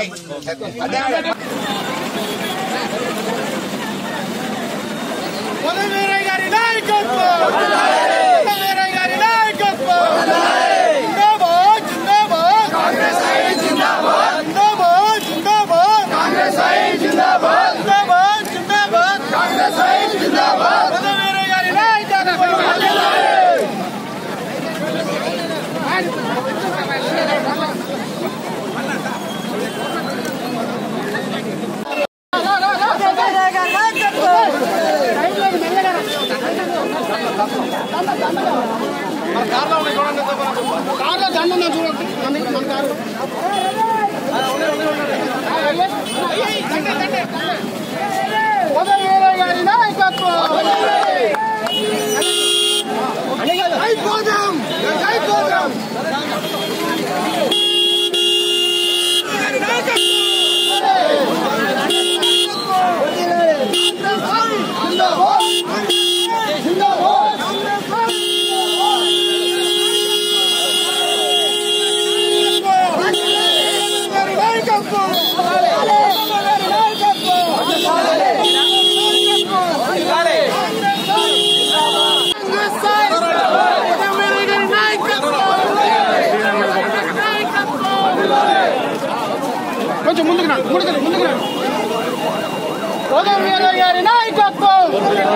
పొలమేరయ్య గారి నాయకత్వం పొలమేరయ్య గారి నాయకత్వం జిందాబాద్ జిందాబాద్ కాంగ్రెస్ ఐ జిందాబాద్ జిందాబాద్ జిందాబాద్ కాంగ్రెస్ ఐ జిందాబాద్ జిందాబాద్ జిందాబాద్ కాంగ్రెస్ ఐ జిందాబాద్ పొలమేరయ్య గారి నాయకత్వం కార్లో దండ ఉన్నా చూడండి మన మన కారు పొదవేరే గారి నాయకత్వం అయిపోదాం అయిపోదాం కొంచెం ముందుకు రా ముందుకు ముందుకు రా ఉదయం వీరయ్య గారి నాయకత్వం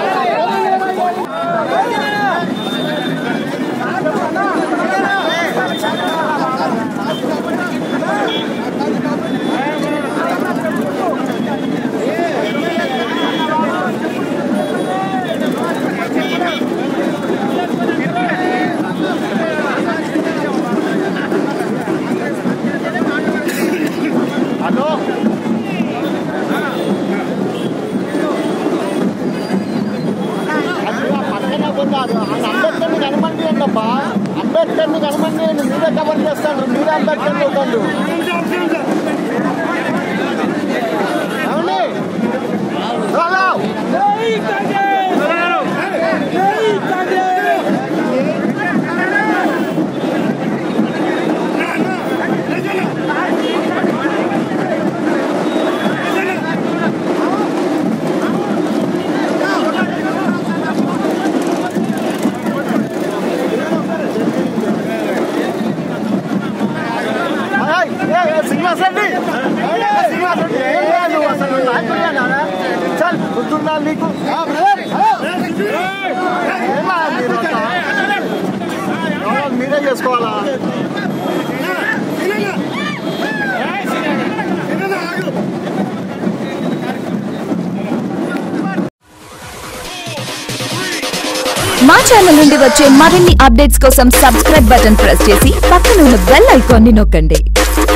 పక్కన పోతారు అంబేద్కర్ని కనమండి అబ్బా అంబేద్కర్ని కనమండి మీరే కవర్ చేస్తాడు మీరే అంబేద్కర్ అవుతాడు అవునండి హలో శ్రీనివాస్ రెడ్డి శ్రీనివాస్ రెడ్డి ఏం లేదు అసలు నాయకుడిగా చల్ గుర్తుందా నీకు ఏమా మీరు అంతా? ఎవరో మీరే చేసుకోవాలా మా ఛానల్ నుండి వచ్చే మరిన్ని అప్డేట్స్ కోసం సబ్స్క్రైబ్ బటన్ ప్రెస్ చేసి పక్కన ఉన్న బెల్ ఐకాన్ని నొక్కండి